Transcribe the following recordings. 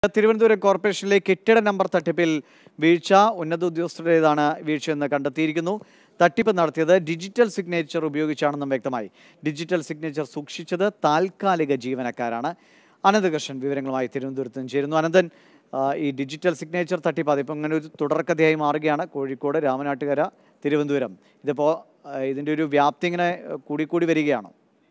തിരുവനന്തപുരം കോർപ്പറേഷനിലെ കെട്ടിട നമ്പർ തട്ടിപ്പിൽ വീഴ്ച ഉന്നത ഉദ്യോഗസ്ഥരുടേതാണ് വീഴ്ചയെന്ന് കണ്ടെത്തിയിരിക്കുന്നു തട്ടിപ്പ് നടത്തിയത് ഡിജിറ്റൽ സിഗ്നേച്ചർ ഉപയോഗിച്ചാണെന്നും വ്യക്തമായി ഡിജിറ്റൽ സിഗ്നേച്ചർ സൂക്ഷിച്ചത് താൽക്കാലിക ജീവനക്കാരാണ് അനന്തകൃഷ്ണൻ വിവരങ്ങളുമായി തിരുവനന്തപുരത്ത് നിന്ന് ചേരുന്നു അനന്തൻ ആ, ഈ ഡിജിറ്റൽ സിഗ്നേച്ചർ തട്ടിപ്പ് അതിപ്പോൾ അങ്ങനെ ഒരു തുടർക്കഥയായി മാറുകയാണ് കോഴിക്കോട് രാമനാട്ടുകര തിരുവനന്തപുരം ഇതിപ്പോൾ ആ, ഇതിൻ്റെ ഒരു വ്യാപ്തി ഇങ്ങനെ കൂടിക്കൂടി വരികയാണോ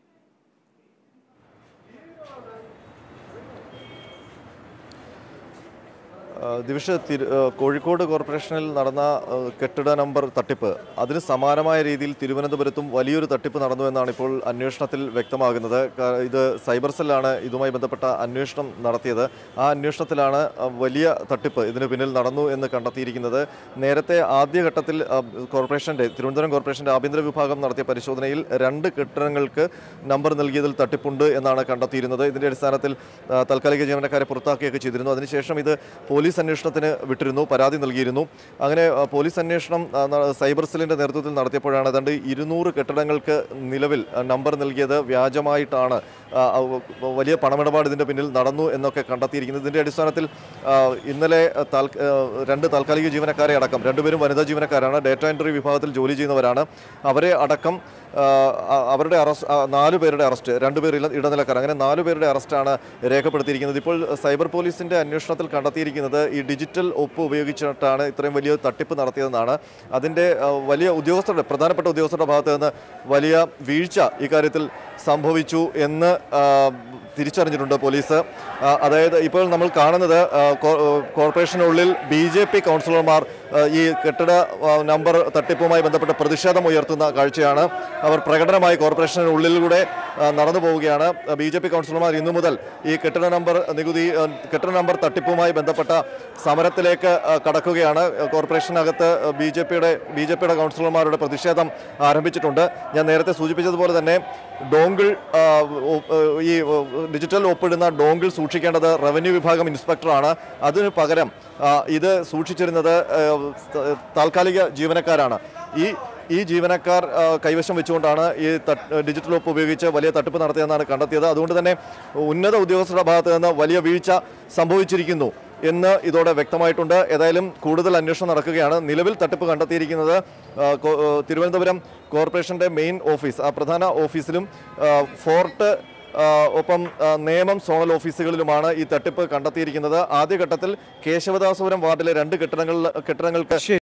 ആ, ദിവിഷ തിരു ആ, കോഴിക്കോട് കോർപ്പറേഷനിൽ നടന്ന ആ, കെട്ടിട നമ്പർ തട്ടിപ്പ് അതിന് സമാനമായ രീതിയിൽ തിരുവനന്തപുരത്തും വലിയൊരു തട്ടിപ്പ് നടന്നു എന്നാണ് ഇപ്പോൾ അന്വേഷണത്തിൽ വ്യക്തമാകുന്നത് ക- ഇത് സൈബർ സെല്ലാണ് ഇതുമായി ബന്ധപ്പെട്ട അന്വേഷണം നടത്തിയത് ആ അന്വേഷണത്തിലാണ് ആ, വലിയ തട്ടിപ്പ് ഇതിന് പിന്നിൽ നടന്നു എന്ന് കണ്ടെത്തിയിരിക്കുന്നത് നേരത്തെ ആദ്യഘട്ടത്തിൽ ആ, കോർപ്പറേഷന്റെ തിരുവനന്തപുരം കോർപ്പറേഷന്റെ ആഭ്യന്തര വിഭാഗം നടത്തിയ പരിശോധനയിൽ രണ്ട് കെട്ടിടങ്ങൾക്ക് നമ്പർ നൽകിയതിൽ തട്ടിപ്പുണ്ട് എന്നാണ് കണ്ടെത്തിയിരുന്നത് ഇതിന്റെ അടിസ്ഥാനത്തിൽ ആ, താൽക്കാലിക ജീവനക്കാരെ പുറത്താക്കുകയൊക്കെ ചെയ്തിരുന്നു അതിനുശേഷം ഇത് പോലീസ് അന്വേഷണത്തിന് വിട്ടിരുന്നു പരാതി നൽകിയിരുന്നു അങ്ങനെ ആ, പോലീസ് അന്വേഷണം ആ, ന- സൈബർ സെല്ലിന്റെ നേതൃത്വത്തിൽ നടത്തിയപ്പോഴാണ് ഏതാണ്ട് ഇരുന്നൂറ് കെട്ടിടങ്ങൾക്ക് നിലവിൽ ആ, നമ്പർ നൽകിയത് വ്യാജമായിട്ടാണ് ആ, ആ, വലിയ പണമിടപാട് ഇതിന്റെ പിന്നിൽ നടന്നു എന്നൊക്കെ കണ്ടെത്തിയിരിക്കുന്നത് ഇതിന്റെ അടിസ്ഥാനത്തിൽ ആ, ഇന്നലെ ആ, താൽക്ക- ആ, രണ്ട് താൽക്കാലിക ജീവനക്കാരെ അടക്കം രണ്ടുപേരും വനിതാ ജീവനക്കാരാണ് ഡേറ്റ എൻട്രി വിഭാഗത്തിൽ ജോലി ചെയ്യുന്നവരാണ് അവരെ അടക്കം ആ, ആ, അവരുടെ അറസ്റ്റ് ആ, നാല് പേരുടെ അറസ്റ്റ് രണ്ടുപേർ ഇട- ഇടനിലക്കാർ അങ്ങനെ നാല് പേരുടെ അറസ്റ്റാണ് രേഖപ്പെടുത്തിയിരിക്കുന്നത് ഇപ്പോൾ സൈബർ പോലീസിന്റെ അന്വേഷണത്തിൽ കണ്ടെത്തിയിരിക്കുന്നത് ഈ ഡിജിറ്റൽ ഒപ്പ് ഉപയോഗിച്ചിട്ടാണ് ഇത്രയും വലിയ തട്ടിപ്പ് നടത്തിയതെന്നാണ് അതിൻ്റെ ആ, വലിയ ഉദ്യോഗസ്ഥരുടെ പ്രധാനപ്പെട്ട ഉദ്യോഗസ്ഥരുടെ ഭാഗത്ത് നിന്ന് വലിയ വീഴ്ച ഇക്കാര്യത്തിൽ സംഭവിച്ചു എന്ന് ആ, തിരിച്ചറിഞ്ഞിട്ടുണ്ട് പോലീസ് ആ, അതായത് ഇപ്പോൾ നമ്മൾ കാണുന്നത് ആ, കോ- കോർപ്പറേഷനുള്ളിൽ ബി ജെ പി കൗൺസിലർമാർ ആ, ഈ കെട്ടിട ആ, നമ്പർ തട്ടിപ്പുമായി ബന്ധപ്പെട്ട് പ്രതിഷേധം ഉയർത്തുന്ന കാഴ്ചയാണ് അവർ പ്രകടനമായി കോർപ്പറേഷനുള്ളിലൂടെ ആ, നടന്നു പോവുകയാണ് ബി ജെ പി കൗൺസിലർമാർ ഇന്നു മുതൽ ഈ കെട്ടിട നമ്പർ നികുതി ആ, കെട്ടിട നമ്പർ തട്ടിപ്പുമായി ബന്ധപ്പെട്ട സമരത്തിലേക്ക് ആ, കടക്കുകയാണ് കോർപ്പറേഷനകത്ത് ബി ജെ പിയുടെ ബി ജെ പിയുടെ കൗൺസിലർമാരുടെ പ്രതിഷേധം ആരംഭിച്ചിട്ടുണ്ട് ഞാൻ നേരത്തെ സൂചിപ്പിച്ചതുപോലെ തന്നെ ഡോങ്കിൾ ആ, ഒ- ഈ ഡിജിറ്റൽ ഒപ്പിടുന്ന ഡോങ്കിൾ സൂക്ഷിക്കേണ്ടത് റവന്യൂ വിഭാഗം ഇൻസ്പെക്ടറാണ് അതിനു പകരം ആ, ഇത് സൂക്ഷിച്ചിരുന്നത് ആ, ത- താൽക്കാലിക ജീവനക്കാരാണ് ഈ ഈ ജീവനക്കാർ ആ, കൈവശം വെച്ചുകൊണ്ടാണ് ഈ തട്ട് ഡിജിറ്റൽ ഒപ്പ് ഉപയോഗിച്ച് വലിയ തട്ടിപ്പ് നടത്തിയതെന്നാണ് കണ്ടെത്തിയത് അതുകൊണ്ട് തന്നെ ഉന്നത ഉദ്യോഗസ്ഥരുടെ ഭാഗത്ത് നിന്ന് വലിയ വീഴ്ച സംഭവിച്ചിരിക്കുന്നു എന്ന് ഇതോടെ വ്യക്തമായിട്ടുണ്ട് ഏതായാലും കൂടുതൽ അന്വേഷണം നടക്കുകയാണ് നിലവിൽ തട്ടിപ്പ് കണ്ടെത്തിയിരിക്കുന്നത് ആ, കോ- ആ, തിരുവനന്തപുരം കോർപ്പറേഷന്റെ മെയിൻ ഓഫീസ് ആ പ്രധാന ഓഫീസിലും ആ, ഫോർട്ട് ആ, ഒപ്പം ആ, നേമം സോണൽ ഓഫീസുകളിലുമാണ് ഈ തട്ടിപ്പ് കണ്ടെത്തിയിരിക്കുന്നത് ആദ്യഘട്ടത്തിൽ കേശവദാസപുരം വാർഡിലെ രണ്ട് കെട്ടിടങ്ങളിൽ കെട്ടിടങ്ങൾക്ക്